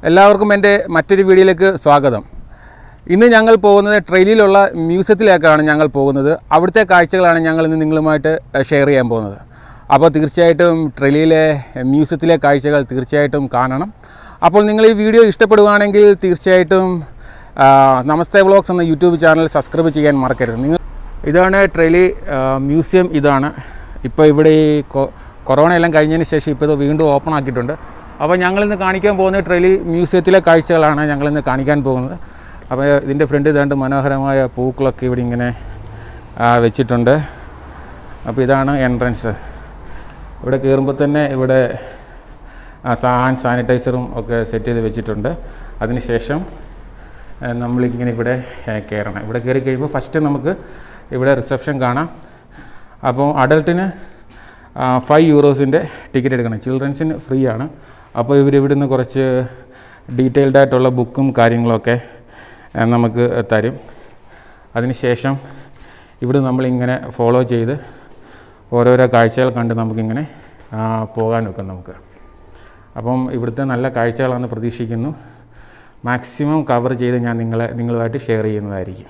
എല്ലാവർക്കും എൻ്റെ മറ്റൊരു വീഡിയോയിലേക്ക് സ്വാഗതം ഇന്ന് ഞങ്ങൾ പോകുന്നത് ട്രെയിനിലുള്ള മ്യൂസിയത്തിലേക്കാണ് ഞങ്ങൾ പോകുന്നത് അവിടുത്തെ കാഴ്ചകളാണ് ഞങ്ങൾ ഇന്ന് നിങ്ങളുമായിട്ട് ഷെയർ ചെയ്യാൻ പോകുന്നത് അപ്പോൾ തീർച്ചയായിട്ടും ട്രെയിനിലെ മ്യൂസിയത്തിലെ കാഴ്ചകൾ തീർച്ചയായിട്ടും കാണണം അപ്പോൾ നിങ്ങൾ ഈ വീഡിയോ ഇഷ്ടപ്പെടുകയാണെങ്കിൽ തീർച്ചയായിട്ടും ആ, നമസ്തേ വ്ളോഗ്സ് എന്ന യൂട്യൂബ് ചാനൽ സബ്സ്ക്രൈബ് ചെയ്യാൻ മറക്കരുത് നിങ്ങൾ ഇതാണ് ട്രെയിലി മ്യൂസിയം ഇതാണ് ഇപ്പോൾ ഇവിടെ ഈ കൊ- കൊറോണ എല്ലാം കഴിഞ്ഞതിന് ശേഷം ഇപ്പോൾ ഇത് വീണ്ടും ഓപ്പൺ ആക്കിയിട്ടുണ്ട് അപ്പോൾ ഞങ്ങളിന്ന് കാണിക്കാൻ പോകുന്നത് ട്രെയിലി മ്യൂസിയത്തിലെ കാഴ്ചകളാണ് ഞങ്ങളിന്ന് കാണിക്കാൻ പോകുന്നത് അപ്പോൾ ഇതിൻ്റെ ഫ്രണ്ട് ഇതാണ്ട് മനോഹരമായ പൂക്കളൊക്കെ ഇവിടെ ഇങ്ങനെ ആ, വെച്ചിട്ടുണ്ട് അപ്പോൾ ഇതാണ് എൻട്രൻസ് ഇവിടെ കയറുമ്പോൾ തന്നെ ഇവിടെ ഹാൻഡ് സാനിറ്റൈസറും ഒക്കെ സെറ്റ് ചെയ്ത് വെച്ചിട്ടുണ്ട് അതിനുശേഷം ആ, നമ്മളിങ്ങനെ ഇവിടെ ആ, കയറണം ഇവിടെ കയറി കഴിയുമ്പോൾ ഫസ്റ്റ് നമുക്ക് ഇവിടെ റിസപ്ഷൻ കാണാം അപ്പോൾ അഡൾട്ടിന് ഫൈവ് യൂറോസിൻ്റെ ടിക്കറ്റ് എടുക്കണം ചിൽഡ്രൻസിന് ഫ്രീ ആണ് അപ്പോൾ ഇവർ ഇവിടുന്ന് കുറച്ച് ഡീറ്റെയിൽഡ് ആയിട്ടുള്ള ബുക്കും കാര്യങ്ങളൊക്കെ ആ, നമുക്ക് തരും അതിനുശേഷം ഇവിടെ നമ്മളിങ്ങനെ ഫോളോ ചെയ്ത് ഓരോരോ കാഴ്ചകൾ കണ്ട് നമുക്കിങ്ങനെ ആ, പോകാൻ വെക്കും നമുക്ക് അപ്പം ഇവിടുത്തെ നല്ല കാഴ്ചകളാണെന്ന് പ്രതീക്ഷിക്കുന്നു മാക്സിമം കവർ ചെയ്ത് ഞാൻ നിങ്ങളെ നിങ്ങളുമായിട്ട് ഷെയർ ചെയ്യുന്നതായിരിക്കും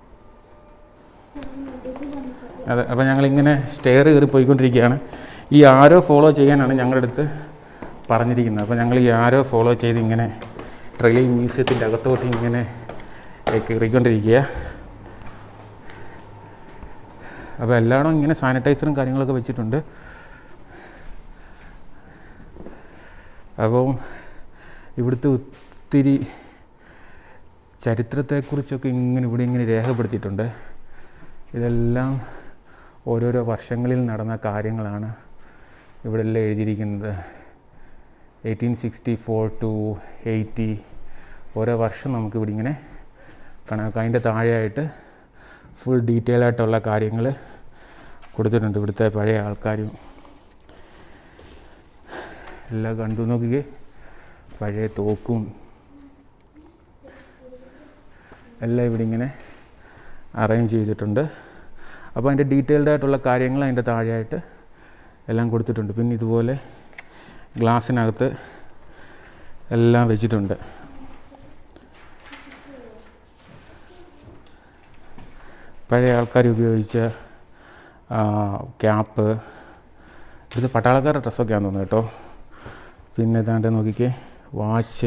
അതെ അപ്പോൾ ഞങ്ങളിങ്ങനെ സ്റ്റെയർ കയറി പോയിക്കൊണ്ടിരിക്കുകയാണ് ഈ ആരോ ഫോളോ ചെയ്യാനാണ് ഞങ്ങളുടെ അടുത്ത് പറഞ്ഞിരിക്കുന്നത് അപ്പോൾ ഞങ്ങൾ ഈ ആരോ ഫോളോ ചെയ്ത് ഇങ്ങനെ ട്രെയിനിങ് മ്യൂസിയത്തിൻ്റെ അകത്തോട്ട് ഇങ്ങനെ ഏ, കയറിക്കൊണ്ടിരിക്കുക അപ്പോൾ എല്ലായിടും ഇങ്ങനെ സാനിറ്റൈസറും കാര്യങ്ങളൊക്കെ വെച്ചിട്ടുണ്ട് അപ്പം ഇവിടുത്തെ ഒത്തിരി ചരിത്രത്തെക്കുറിച്ചൊക്കെ ഇങ്ങനെ ഇവിടെ ഇങ്ങനെ രേഖപ്പെടുത്തിയിട്ടുണ്ട് ഇതെല്ലാം ഓരോരോ വർഷങ്ങളിൽ നടന്ന കാര്യങ്ങളാണ് ഇവിടെ എല്ലാം എഴുതിയിരിക്കുന്നത് eighteen sixty four to eighty ഓരോ വർഷം നമുക്ക് ഇവിടെ ഇങ്ങനെ കണക്ക് അതിൻ്റെ താഴെയായിട്ട് ഫുൾ ഡീറ്റെയിൽ ആയിട്ടുള്ള കാര്യങ്ങൾ കൊടുത്തിട്ടുണ്ട് ഇവിടുത്തെ പഴയ ആൾക്കാരും എല്ലാം കണ്ടു നോക്കുകയെ പഴയ തോക്കും എല്ലാം ഇവിടെ ഇങ്ങനെ അറേഞ്ച് ചെയ്തിട്ടുണ്ട് അപ്പോൾ അതിൻ്റെ ഡീറ്റെയിൽഡ് ആയിട്ടുള്ള കാര്യങ്ങൾ അതിൻ്റെ താഴെയായിട്ട് എല്ലാം കൊടുത്തിട്ടുണ്ട് പിന്നെ ഇതുപോലെ ഗ്ലാസ്സിനകത്ത് എല്ലാം വെച്ചിട്ടുണ്ട് പഴയ ആൾക്കാർ ഉപയോഗിച്ച ക്യാപ്പ് ഇത് പട്ടാളക്കാരുടെ ഡ്രസ്സൊക്കെയാണെന്ന് തോന്നുന്നു കേട്ടോ പിന്നെ ഇതാണ്ട് നോക്കിക്കേ വാച്ച്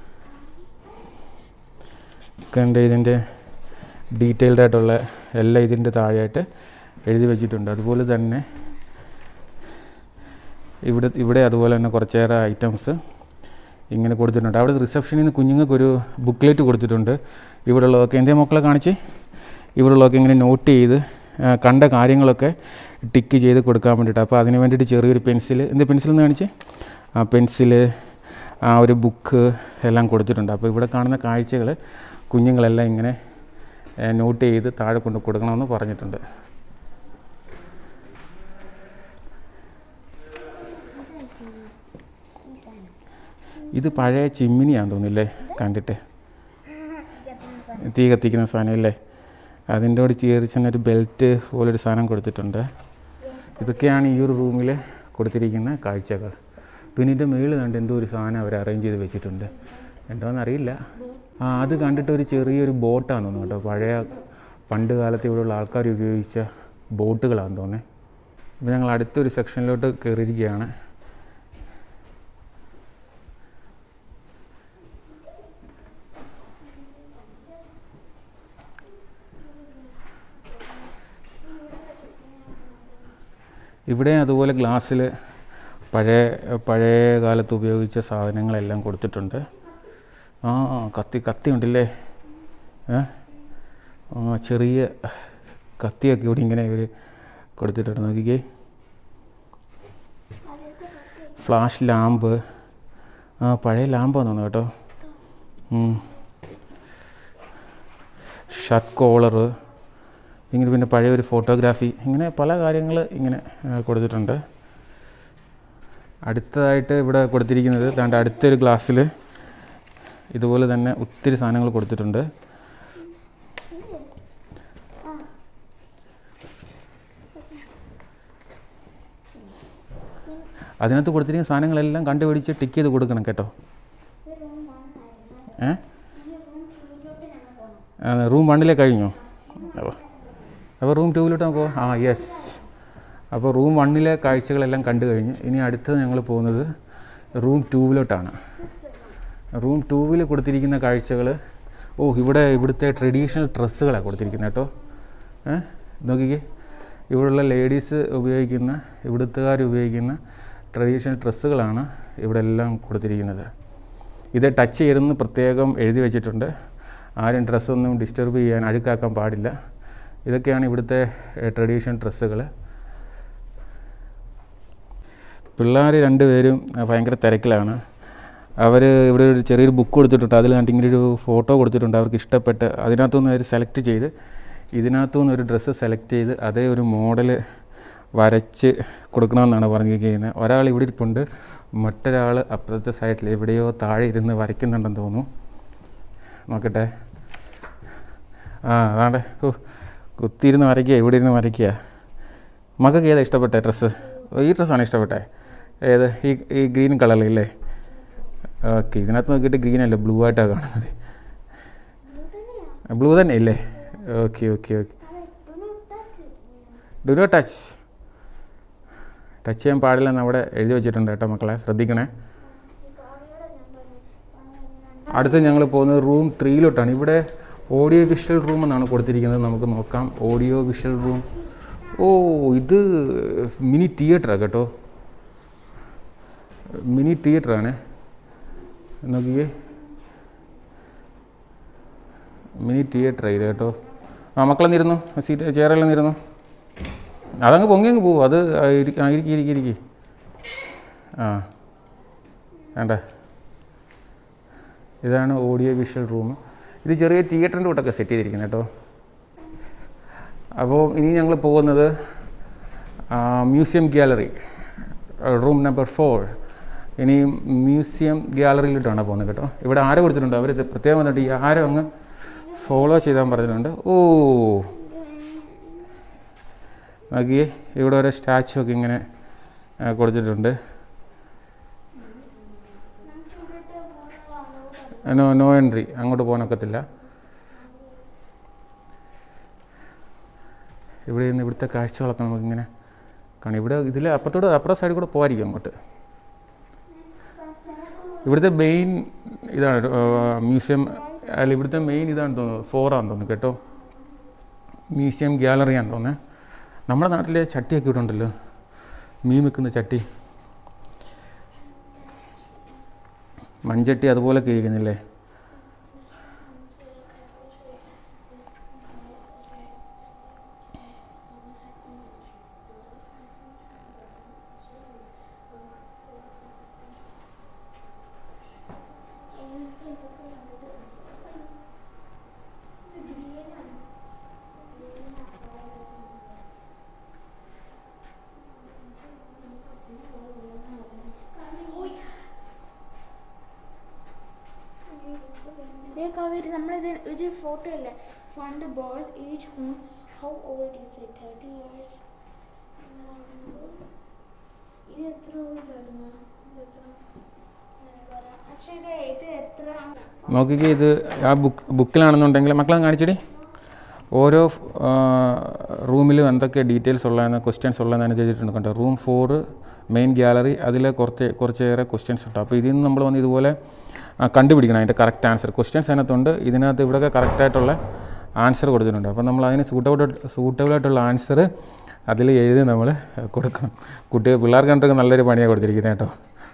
കണ്ട് ഇതിൻ്റെ ഡീറ്റെയിൽഡ് ആയിട്ടുള്ള എല്ലാം ഇതിൻ്റെ താഴെയായിട്ട് എഴുതി വെച്ചിട്ടുണ്ട് അതുപോലെ തന്നെ ഇവിടെ ഇവിടെ അതുപോലെ തന്നെ കുറച്ചേറെ ഐറ്റംസ് ഇങ്ങനെ കൊടുത്തിട്ടുണ്ട് അവിടെ റിസപ്ഷനിൽ നിന്ന് കുഞ്ഞുങ്ങൾക്കൊരു ബുക്ക്ലെറ്റ് കൊടുത്തിട്ടുണ്ട് ഇവിടെയുള്ളതൊക്കെ എന്തേ മക്കളെ കാണിച്ച് ഇവിടെയുള്ളതൊക്കെ ഇങ്ങനെ നോട്ട് ചെയ്ത് ആ, കണ്ട കാര്യങ്ങളൊക്കെ ടിക്ക് ചെയ്ത് കൊടുക്കാൻ വേണ്ടിയിട്ട് അപ്പോൾ അതിന് വേണ്ടിയിട്ട് ചെറിയൊരു പെൻസിൽ എന്ത് പെൻസിൽ എന്ന് കാണിച്ച് ആ പെൻസില് ആ ഒരു ബുക്ക് എല്ലാം കൊടുത്തിട്ടുണ്ട് അപ്പോൾ ഇവിടെ കാണുന്ന കാഴ്ചകൾ കുഞ്ഞുങ്ങളെല്ലാം ഇങ്ങനെ നോട്ട് ചെയ്ത് താഴെ കൊണ്ട് കൊടുക്കണമെന്ന് പറഞ്ഞിട്ടുണ്ട് ഇത് പഴയ ചിമ്മിനിയാന്ന് തോന്നില്ലേ കണ്ടിട്ട് തീ കത്തിക്കുന്ന സാധനം അല്ലേ അതിൻ്റെ കൂടെ ചേർച്ച് തന്നെ ഒരു ബെൽറ്റ് പോലൊരു സാധനം കൊടുത്തിട്ടുണ്ട് ഇതൊക്കെയാണ് ഈ ഒരു റൂമിൽ കൊടുത്തിരിക്കുന്ന കാഴ്ചകൾ പിന്നെ ഇതിൻ്റെ മുകളിൽ കണ്ട് എന്തോ ഒരു സാധനം അവർ അറേഞ്ച് ചെയ്ത് വെച്ചിട്ടുണ്ട് എന്താണെന്ന് അറിയില്ല ആ അത് കണ്ടിട്ട് ഒരു ചെറിയൊരു ബോട്ടാണെന്ന് തോന്നുന്നു കേട്ടോ പഴയ പണ്ട് കാലത്ത് ഇവിടെയുള്ള ആൾക്കാർ ഉപയോഗിച്ച ബോട്ടുകളാണെന്ന് തോന്നുന്നത് അപ്പോൾ ഞങ്ങൾ അടുത്തൊരു സെക്ഷനിലോട്ട് കയറിയിരിക്കുകയാണ് ഇവിടെ അതുപോലെ ഗ്ലാസ്സിൽ പഴയ പഴയ കാലത്ത് ഉപയോഗിച്ച സാധനങ്ങളെല്ലാം കൊടുത്തിട്ടുണ്ട് ആ കത്തി കത്തി ഉണ്ടല്ലേ ഏ ആ ചെറിയ കത്തിയൊക്കെ ഇവിടെ ഇങ്ങനെ ഇവർ കൊടുത്തിട്ടുണ്ട് നോക്കിക്കേ ഫ്ലാഷ് ലാമ്പ് ആ പഴയ ലാമ്പാന്ന് തോന്നുന്നു കേട്ടോ ഷർട്ട് കോളറ് ഇങ്ങനെ പിന്നെ പഴയ ഒരു ഫോട്ടോഗ്രാഫി ഇങ്ങനെ പല കാര്യങ്ങൾ ഇങ്ങനെ ആ, കൊടുത്തിട്ടുണ്ട് അടുത്തതായിട്ട് ഇവിടെ കൊടുത്തിരിക്കുന്നത് ദാണ്ട് അടുത്തൊരു ഗ്ലാസ്സിൽ ഇതുപോലെ തന്നെ ഒത്തിരി സാധനങ്ങൾ കൊടുത്തിട്ടുണ്ട് അതിനകത്ത് കൊടുത്തിരിക്കുന്ന സാധനങ്ങളെല്ലാം കണ്ടുപിടിച്ച് ടിക്ക് ചെയ്ത് കൊടുക്കണം കേട്ടോ ഏ റൂം വണ്ണിലെ കഴിഞ്ഞോ അപ്പോൾ അപ്പോൾ റൂം ടൂവിലോട്ട് നമുക്ക് പോകാം ആ യെസ് അപ്പോൾ റൂം വണ്ണിലെ കാഴ്ചകളെല്ലാം കണ്ടു കഴിഞ്ഞ് ഇനി അടുത്തത് ഞങ്ങൾ പോകുന്നത് റൂം ടൂവിലോട്ടാണ് റൂം ടൂവിൽ കൊടുത്തിരിക്കുന്ന കാഴ്ചകൾ ഓ ഇവിടെ ഇവിടുത്തെ ട്രഡീഷണൽ ഡ്രസ്സുകളാണ് കൊടുത്തിരിക്കുന്നത് കേട്ടോ ഏ നോക്കിക്കേ ഇവിടെയുള്ള ലേഡീസ് ഉപയോഗിക്കുന്ന ഇവിടുത്തുകാർ ഉപയോഗിക്കുന്ന ട്രഡീഷണൽ ഡ്രസ്സുകളാണ് ഇവിടെ എല്ലാം കൊടുത്തിരിക്കുന്നത് ഇത് ടച്ച് ചെയ്തെന്ന് പ്രത്യേകം എഴുതി വെച്ചിട്ടുണ്ട് ആരും ഡ്രസ്സൊന്നും ഡിസ്റ്റർബ് ചെയ്യാൻ അഴുക്കാക്കാൻ പാടില്ല ഇതൊക്കെയാണ് ഇവിടുത്തെ ട്രഡീഷണൽ ഡ്രസ്സുകൾ പിള്ളേർ രണ്ടുപേരും ആ, ഭയങ്കര തിരക്കിലാണ് അവർ ഇവിടെ ഒരു ചെറിയൊരു ബുക്ക് കൊടുത്തിട്ടുണ്ട് അതിൽ കണ്ടിട്ട് ഇങ്ങനെ ഒരു ഫോട്ടോ കൊടുത്തിട്ടുണ്ട് അവർക്ക് ഇഷ്ടപ്പെട്ട് അതിനകത്തുനിന്ന് അവർ സെലക്ട് ചെയ്ത് ഇതിനകത്തുനിന്ന് ഒരു ഡ്രസ്സ് സെലക്ട് ചെയ്ത് അതേ ഒരു മോഡൽ വരച്ച് കൊടുക്കണമെന്നാണ് പറഞ്ഞിരിക്കുന്നത് ഒരാൾ ഇവിടെ ഇരിപ്പുണ്ട് മറ്റൊരാൾ അപ്പുറത്തെ സൈഡിൽ എവിടെയോ താഴെ ഇരുന്ന് വരയ്ക്കുന്നുണ്ടെന്ന് തോന്നുന്നു നോക്കട്ടെ ആ അതാണ്ട് ഓ കുത്തിയിരുന്ന് വരയ്ക്കുക ഇവിടെ ഇരുന്ന് വരയ്ക്കുക മക്കൾക്ക് ഏതാ ഇഷ്ടപ്പെട്ട ഡ്രസ്സ് ഈ ഡ്രസ്സാണ് ഇഷ്ടപ്പെട്ടെ ഏത് ഈ ഈ ഗ്രീൻ കളറിലല്ലേ ഓക്കെ ഇതിനകത്ത് നോക്കിയിട്ട് ഗ്രീൻ അല്ല ബ്ലൂ ആയിട്ടാണ് കാണുന്നത് ബ്ലൂ തന്നെ ഇല്ലേ okay okay okay do not touch touch ചെയ്യാൻ പാടില്ലെന്ന് അവിടെ എഴുതി വെച്ചിട്ടുണ്ട് കേട്ടോ മക്കളെ ശ്രദ്ധിക്കണേ അടുത്ത് ഞങ്ങൾ പോകുന്നത് റൂം ത്രീയിലോട്ടാണ് ഇവിടെ ഓഡിയോ വിഷ്വൽ റൂം എന്നാണ് കൊടുത്തിരിക്കുന്നത് നമുക്ക് നോക്കാം ഓഡിയോ വിഷ്വൽ റൂം ഓ ഇത് മിനി തിയേറ്ററാണ് കേട്ടോ മിനി തിയേറ്ററാണ് നോക്കിയേ മിനി തിയേറ്ററാണ് ഇത് കേട്ടോ ആ മക്കളെന്നിരുന്നു സീറ്റ് ചെയറെല്ലാം ഇരുന്നു അതങ്ങ് പൊങ്ങി അങ്ങ് പോകും അത് ഇരിക്കി ഇരിക്കി ഇരിക്കി ഇരിക്കി ആ വേണ്ട ഇതാണ് ഓഡിയോ വിഷ്വൽ റൂം ഇത് ചെറിയ തിയേറ്ററിൻ്റെ കൂട്ടൊക്കെ സെറ്റ് ചെയ്തിരിക്കുന്നത് കേട്ടോ അപ്പോൾ ഇനി ഞങ്ങൾ പോകുന്നത് museum gallery room number four ഇനി മ്യൂസിയം ഗ്യാലറിയിലോട്ടാണ് പോകുന്നത് കേട്ടോ ഇവിടെ ആരോ കൊടുത്തിട്ടുണ്ട് അവർ പ്രത്യേകം വന്നിട്ട് ഈ ആരോ അങ്ങ് ഫോളോ ചെയ്താൽ പറഞ്ഞിട്ടുണ്ട് ഓ നോക്കിയേ ഇവിടെ ഓരോ സ്റ്റാച്ചു ഒക്കെ ഇങ്ങനെ ആ, കൊടുത്തിട്ടുണ്ട് നോ നോ എൻട്രി അങ്ങോട്ട് പോകാനൊക്കത്തില്ല ഇവിടെ നിന്ന് ഇവിടുത്തെ കാഴ്ചകളൊക്കെ നമുക്കിങ്ങനെ കാണാം ഇവിടെ ഇതിൽ അപ്പുറത്തോട് അപ്പുറത്തെ സൈഡിൽ കൂടെ പോകാതിരിക്കും അങ്ങോട്ട് ഇവിടുത്തെ മെയിൻ ഇതാണ് മ്യൂസിയം അല്ല ഇവിടുത്തെ മെയിൻ ഇതാണ് തോന്നുന്നു ഫോറാന്ന് തോന്നുന്നു കേട്ടോ മ്യൂസിയം ഗ്യാലറിയാന്ന് തോന്നുന്നത് നമ്മുടെ നാട്ടിലെ ചട്ടിയൊക്കെ ഇവിടെ ഉണ്ടല്ലോ മീൻ വെക്കുന്ന ചട്ടി മൺചട്ടി അതുപോലൊക്കെ ഇരിക്കുന്നില്ലേ ഇതേ കാവേരി നമ്മളിത് ഒരു ഫോട്ടോ അല്ലേ fund boys age home how old is it thirty years ഇത് എത്ര ഓൾഡായിരുന്നു ഇത് എത്ര അക്ഷയ ഇത് എത്ര നോക്കിക്കേ ഇത് ആ ബുക്ക് ബുക്കിലാണെന്നുണ്ടെങ്കിൽ മക്കളെ കാണിച്ചടി ഓരോ റൂമിലും എന്തൊക്കെ ഡീറ്റെയിൽസ് ഉള്ളതെന്ന് ക്വസ്റ്റ്യൻസ് ഉള്ളതെന്ന് ചെയ്തിട്ടുണ്ട് കേട്ടോ റൂം ഫോറ് മെയിൻ ഗ്യാലറി അതിൽ കുറച്ച് കുറച്ചേറെ ക്വസ്റ്റ്യൻസ് ഉണ്ട് അപ്പോൾ ഇതിൽ നിന്ന് നമ്മൾ വന്ന് ഇതുപോലെ ആ, കണ്ടുപിടിക്കണം അതിൻ്റെ കറക്റ്റ് ആൻസർ ക്വസ്റ്റ്യൻസ് അതിനകത്തുണ്ട് ഇതിനകത്ത് ഇവിടെയൊക്കെ കറക്റ്റായിട്ടുള്ള ആൻസർ കൊടുത്തിട്ടുണ്ട് അപ്പോൾ നമ്മൾ അതിന് സൂട്ടബിൾ സൂട്ടബിളായിട്ടുള്ള ആൻസർ അതിൽ എഴുതി നമ്മൾ കൊടുക്കണം കുട്ടികൾ പിള്ളേർക്ക് കണ്ടൊക്കെ നല്ലൊരു പണിയാണ് കൊടുത്തിരിക്കുന്നത് കേട്ടോ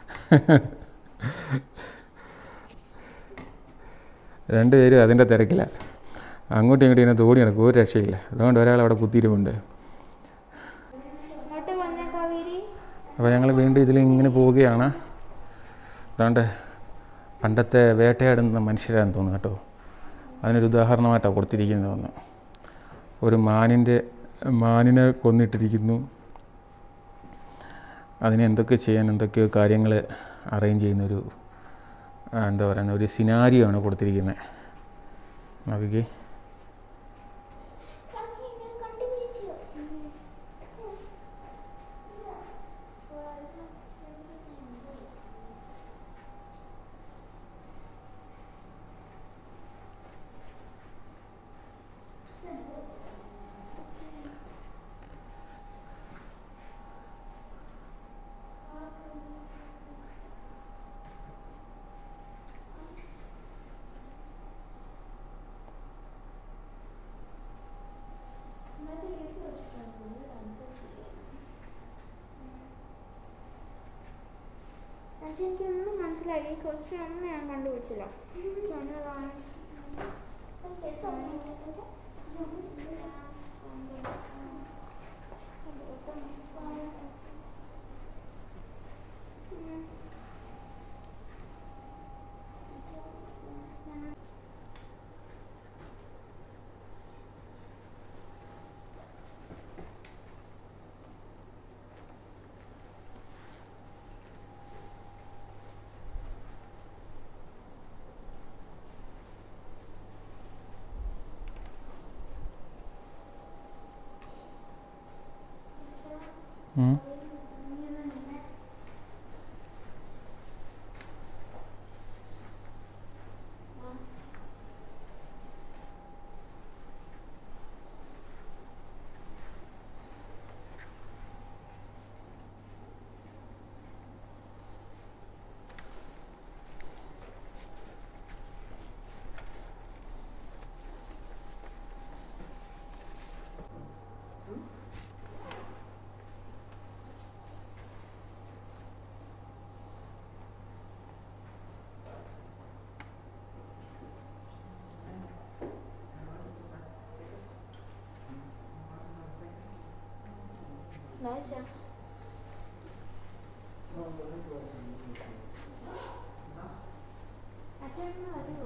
രണ്ടുപേരും അതിൻ്റെ തിരക്കില്ല അങ്ങോട്ടും ഇങ്ങോട്ടും ഇങ്ങനെ തോടി നടക്കും ഒരു രക്ഷയില്ല അതുകൊണ്ട് ഒരാൾ അവിടെ കുത്തിയിട്ടുമുണ്ട് ഇങ്ങോട്ട് വന്ന കാവേരി അപ്പോൾ ഞങ്ങൾ വീണ്ടും ഇതിൽ ഇങ്ങനെ പോവുകയാണ് അതുകൊണ്ട് പണ്ടത്തെ വേട്ടയാടുന്ന മനുഷ്യരാണെന്ന് തോന്നുന്നു കേട്ടോ അതിനൊരു ഉദാഹരണമായിട്ടാണ് കൊടുത്തിരിക്കുന്നത് തോന്നുന്നു ഒരു മാനിൻ്റെ മാനിനെ കൊന്നിട്ടിരിക്കുന്നു അതിനെ എന്തൊക്കെ ചെയ്യാൻ എന്തൊക്കെയോ കാര്യങ്ങൾ അറേഞ്ച് ചെയ്യുന്നൊരു ആ, എന്താ പറയുന്ന ഒരു സിനാരിയോ ആണ് കൊടുത്തിരിക്കുന്നത് നോക്കിക്കേ അച്ഛൻ എനിക്കൊന്നും മനസ്സിലായില്ല ഈ ക്വസ്റ്റ്യൻ ഒന്നും ഞാൻ കണ്ടുപിടിച്ചില്ല ക്യാമറ ഉം. Nice, yeah. അച്ഛൻ വരുമോ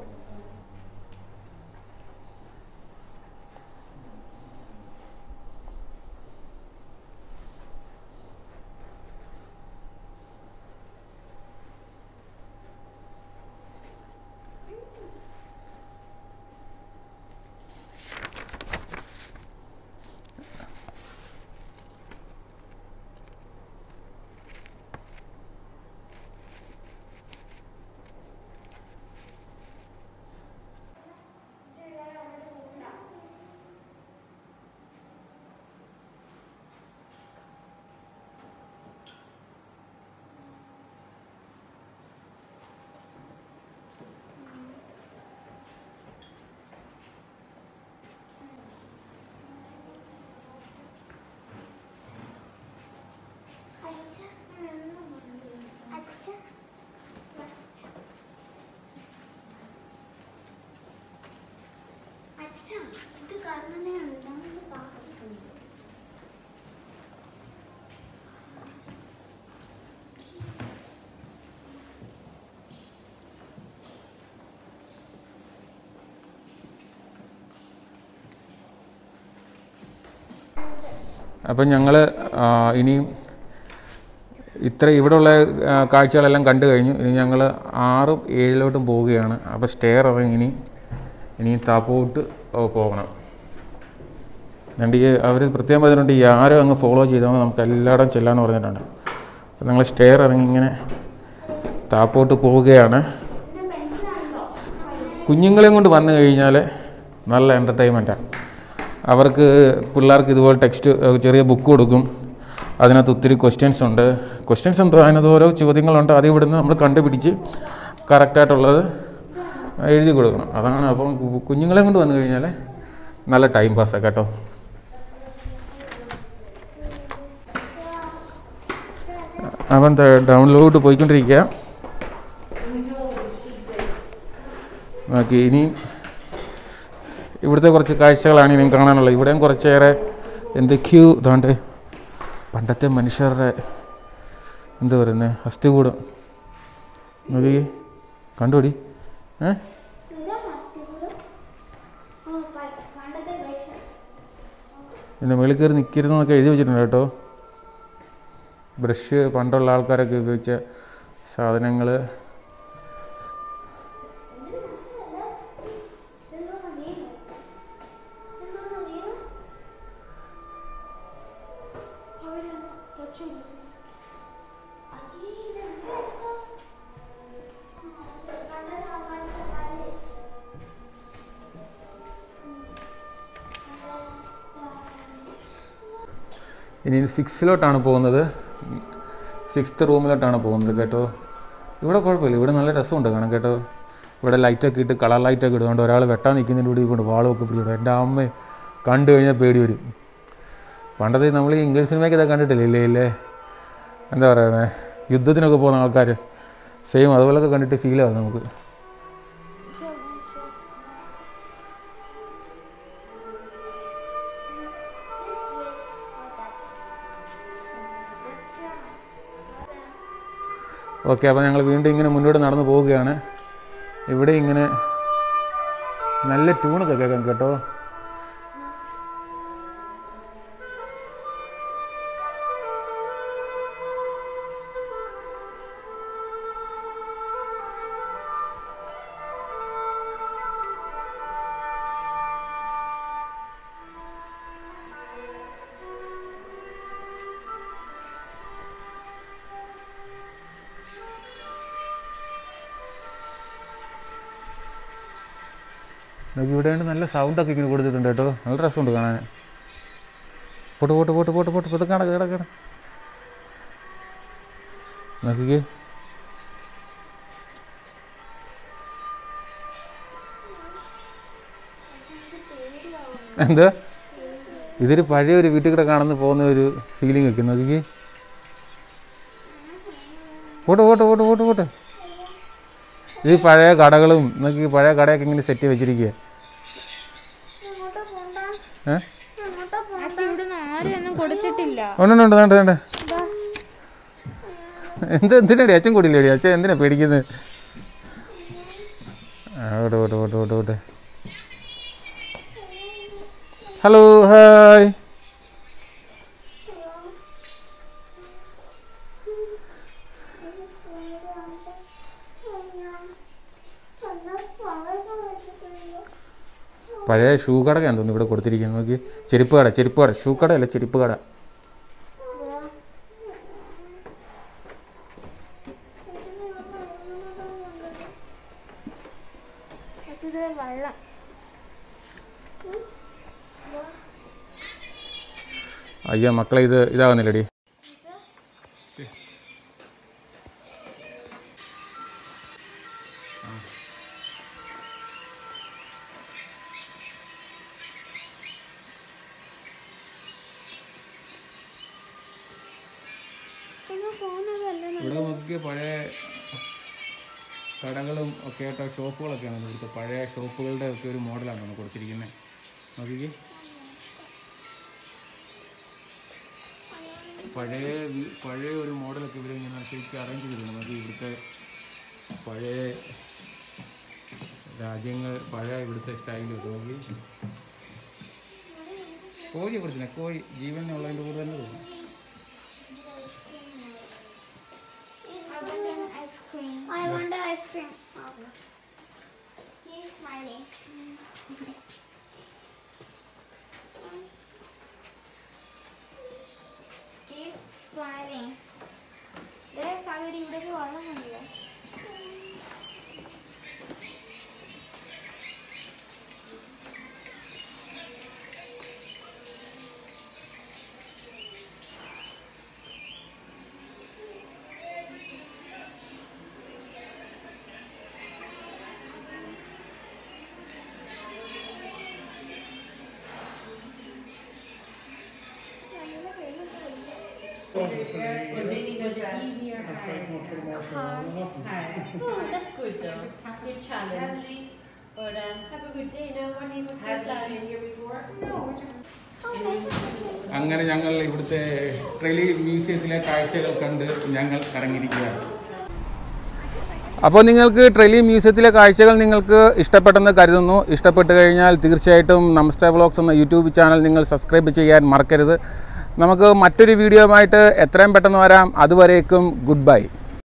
ഇത് കർമ്മതയാണ് നമ്മൾ പാട്ടിട്ടുണ്ട് അപ്പം ഞങ്ങൾ ഇനിയും ഇത്ര ഇവിടെയുള്ള ആ, കാഴ്ചകളെല്ലാം കണ്ടു കഴിഞ്ഞു ഇനി ഞങ്ങൾ ആറും ഏഴിലോട്ടും പോവുകയാണ് അപ്പോൾ സ്റ്റെയർ ഇറങ്ങി ഇനി ഇനി താപ്പോട്ട് ഓ, പോകണം എന്നിട്ട് ഈ അവർ പ്രത്യേകം പറഞ്ഞിട്ടുണ്ട് ഈ ആരും അങ്ങ് ഫോളോ ചെയ്താൽ മതി, നമുക്ക് എല്ലായിടം ചെല്ലാമെന്ന് പറഞ്ഞിട്ടുണ്ട് അപ്പോൾ ഞങ്ങൾ സ്റ്റെയർ ഇറങ്ങി ഇങ്ങനെ താപ്പോട്ട് പോവുകയാണ് കുഞ്ഞുങ്ങളെയും കൊണ്ട് വന്നു കഴിഞ്ഞാൽ നല്ല എൻ്റർടൈൻമെൻറ്റാണ് അവർക്ക് പിള്ളേർക്ക് ഇതുപോലെ ടെക്സ്റ്റ് ഏഹ്, ചെറിയ ബുക്ക് കൊടുക്കും അതിനകത്ത് ഒത്തിരി ക്വസ്റ്റ്യൻസ് ഉണ്ട് ക്വസ്റ്റ്യൻസ് എന്തോ അതിനകത്ത് ഓരോ ചോദ്യങ്ങളുണ്ട് അത് ഇവിടുന്ന് നമ്മൾ കണ്ടുപിടിച്ച് കറക്റ്റായിട്ടുള്ളത് എഴുതി കൊടുക്കണം അതാണ് അപ്പം കു- കുഞ്ഞുങ്ങളെ കൊണ്ട് വന്നു കഴിഞ്ഞാൽ നല്ല ടൈം പാസ്സാണ് കേട്ടോ അവൻ ഡൗൺലോഡ് പോയിക്കൊണ്ടിരിക്കുക നോക്കി ഇനി ഇവിടുത്തെ കുറച്ച് കാഴ്ചകളാണ് ഇനിയും കാണാനുള്ളത് ഇവിടെയും കുറച്ചേറെ എന്തൊക്കെയോ ഇതാണ്ട് പണ്ടത്തെ മനുഷ്യരുടെ എന്താ പറയുന്നത് അസ്ഥികൂടം നോക്കി കണ്ടുപിടി ഏ ഇതാ മസ്തികൂടം ഓ പ- പണ്ടത്തെ വേഷം എൻ്റെ മേളിൽ കയറി നിൽക്കരുതെന്നൊക്കെ എഴുതി വെച്ചിട്ടുണ്ട് കേട്ടോ ബ്രഷ് പണ്ടുള്ള ആൾക്കാരൊക്കെ ഉപയോഗിച്ച സാധനങ്ങൾ ഇതെന്തോന്നാ വീണോ? ഇതെന്തോന്നാ വീണോ? അവരെന്താ രക്ഷപ്പെട്ടു? അയ്യേ, ഇതെന്താ ഇത്? ആ, പണ്ടത്തെ ആൾക്കാരുടെ കാല്. ഇനി സിക്സിലോട്ടാണ് പോകുന്നത് സിക്സ്ത് റൂമിലോട്ടാണ് പോകുന്നത് കേട്ടോ ഇവിടെ കുഴപ്പമില്ല ഇവിടെ നല്ല രസമുണ്ട് കാണാൻ കേട്ടോ ഇവിടെ ലൈറ്റൊക്കെ ഇട്ട് കളർ ലൈറ്റൊക്കെ ഇടുന്നുണ്ട് ഒരാൾ വെട്ടാൻ നിൽക്കുന്നതിൻ്റെ കൂടി ഇവിടെ വാളുമൊക്കെ പിടിച്ചിടും എൻ്റെ അമ്മ കണ്ടു കഴിഞ്ഞാൽ പേടി വരും പണ്ടത്തെ നമ്മൾ ഈ ഇംഗ്ലീഷ് സിനിമയൊക്കെ ഇതൊക്കെ കണ്ടിട്ടില്ലേ ഇല്ലേ ഇല്ലേ എന്താ പറയുന്നത് യുദ്ധത്തിനൊക്കെ പോകുന്ന ആൾക്കാർ സെയിം അതുപോലൊക്കെ കണ്ടിട്ട് ഫീൽ ആവും നമുക്ക് Show, show. ഓക്കെ അപ്പോൾ ഞങ്ങൾ വീണ്ടും ഇങ്ങനെ മുന്നോട്ട് നടന്നു പോവുകയാണ് ഇവിടെ ഇങ്ങനെ നല്ല ട്യൂണൊക്കെ കേൾക്കാം കേട്ടോ നോക്കി ഇവിടെ ഉണ്ട് നല്ല സൗണ്ടൊക്കെ ഇങ്ങനെ കൊടുത്തിട്ടുണ്ട് കേട്ടോ നല്ല രസമുണ്ട് കാണാൻ പോട്ട് പോട്ട് പോട്ട് പോട്ട് പോട്ട് പതുക്കെ കിടക്ക് കിടക്ക് കിടക്ക് നോക്കിക്കേ എന്താ ഇതൊരു പഴയ ഒരു വീട്ടിൽ കൂടെ കാണുന്ന പോകുന്ന ഒരു ഫീലിംഗ് ഒക്കെ നോക്കിക്കേ പോട്ട് പോട്ട് പോട്ട് പോട്ട് പോട്ട് ഇത് പഴയ കടകളും നോക്കി പഴയ കടയൊക്കെ ഇങ്ങനെ സെറ്റ് വെച്ചിരിക്കുക എങ്ങോട്ടാ പോണ്ട ഏഹ് എങ്ങോട്ടാ പോണ്ട അച്ഛൻ ഇവിടുന്ന് ആരെയൊന്നും കൊടുത്തിട്ടില്ല ഉണ്ട് ഉണ്ട് വേണ്ട വേണ്ട എന്ത് എന്തിനാടി അച്ഛൻ കൂടിയില്ലേടി അച്ഛൻ എന്തിനാ പേടിക്കുന്നത് ആ, ഓട്ടെ ഓട്ടെ ഓട്ടെ ഓട്ടെ ഓട്ടെ ഹലോ ഹായ് പഴയ ഷൂ കടക്കാന്ന് തോന്നുന്നു ഇവിടെ കൊടുത്തിരിക്കുന്നത് നോക്കി ചെരുപ്പ് കട ചെരുപ്പ് കട ഷൂ കടയല്ല ചെരുപ്പ് കട ഇത് വെള്ളം അയ്യോ മക്കളെ ഇത് ഇതാകുന്നില്ലടി നിങ്ങൾ പോകുന്നതല്ല ഇവിടെ നോക്കിയ പഴയ കടകളും ഒക്കെ ആയിട്ട് ഷോപ്പുകളൊക്കെയാണ് ഇവിടുത്തെ പഴയ ഷോപ്പുകളുടെ ഒക്കെ ഒരു മോഡലാണ് നമ്മൾ കൊടുത്തിരിക്കുന്നത് നോക്കിക്കേ പഴയ വി- പഴയ ഒരു മോഡലൊക്കെ ഇവരെ ഇങ്ങനെ ശരിക്കും അറേഞ്ച് ചെയ്തിട്ടുണ്ട് നമുക്ക് ഇവിടുത്തെ പഴയ രാജ്യങ്ങൾ പഴയ ഇവിടുത്തെ സ്റ്റൈലൊക്കെ നോക്കി കോഴി കൊടുത്തില്ല കോഴി ജീവനുള്ളതിൻ്റെ കൂടെ തന്നെ തോന്നും ice cream. I want the ice cream. He's smiling. Keep smiling. ദേ കവിടി ഇവിടേക്ക് വെള്ളം കണ്ടില്ലേ Oh, that's good though. Good challenge. But um, have a good day now. What do you what's your plan? been here before? No, we're just. അങ്ങനെ ഞങ്ങൾ ഇവിടുത്തെ ട്രെലി മ്യൂസിയത്തിലെ കാഴ്ചകൾ കണ്ട് ഞങ്ങൾ കറങ്ങിയിരിക്കുകയാണ് അപ്പോൾ നിങ്ങൾക്ക് ട്രെലി മ്യൂസിയത്തിലെ കാഴ്ചകൾ നിങ്ങൾക്ക് ഇഷ്ടപ്പെട്ടെന്ന് കരുതുന്നു ഇഷ്ടപ്പെട്ട് കഴിഞ്ഞാൽ തീർച്ചയായിട്ടും നമസ്തേ വ്ളോഗ്സ് എന്ന യൂട്യൂബ് ചാനൽ നിങ്ങൾ സബ്സ്ക്രൈബ് ചെയ്യാൻ മറക്കരുത് നമുക്ക് മറ്റൊരു വീഡിയോയുമായിട്ട് എത്രയും പെട്ടെന്ന് വരാം അതുവരേക്കും ഗുഡ് ബൈ